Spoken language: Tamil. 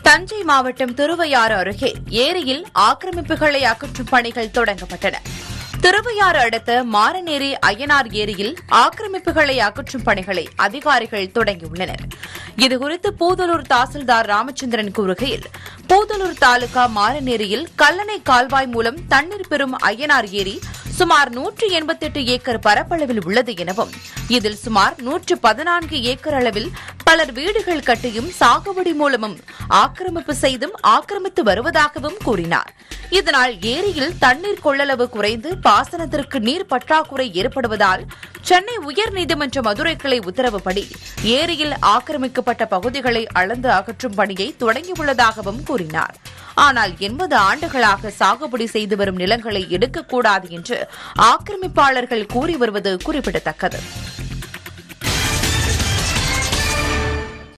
தஞ்சை மாவட்டம் திருவையாறு அருகே ஏரியில் ஆக்கிரமிப்புகளை அகற்றும் பணிகள் தொடங்கப்பட்டன திருவையாறு அடுத்த மாரநேரி அய்யனார் ஏரியில் ஆக்கிரமிப்புகளை அகற்றும் பணிகளை அதிகாரிகள் தொடங்கியுள்ளனர் இதுகுறித்து பூதலூர் தாசில்தார் ராமச்சந்திரன் கூறுகையில் பூதலூர் தாலுகா மாரநேரியில் கல்லணை கால்வாய் மூலம் தண்ணீர் பெறும் அய்யனார் ஏரி சுமார் நூற்று எண்பத்தெட்டு ஏக்கர் பரப்பளவில் உள்ளது எனவும் இதில் சுமார் நூற்று பதினான்கு ஏக்கர் அளவில் பலர் வீடுகள் கட்டியும் சாகுபடி மூலமும் ஆக்கிரமிப்பு செய்தும் ஆக்கிரமித்து வருவதாகவும் கூறினார் இதனால் ஏரியில் தண்ணீர் கொள்ளளவு குறைந்து பாசனத்திற்கு நீர் பற்றாக்குறை ஏற்படுவதால் சென்னை உயர்நீதிமன்ற மதுரை கிளை உத்தரவுப்படி ஏரியில் ஆக்கிரமிக்கப்பட்ட பகுதிகளை அளந்து அகற்றும் பணியை தொடங்கியுள்ளதாகவும் கூறினார் ஆனால் எண்பது ஆண்டுகளாக சாகுபடி செய்து வரும் நிலங்களை எடுக்கக்கூடாது என்று ஆக்கிரமிப்பாளர்கள் கூறி வருவது குறிப்பிடத்தக்கது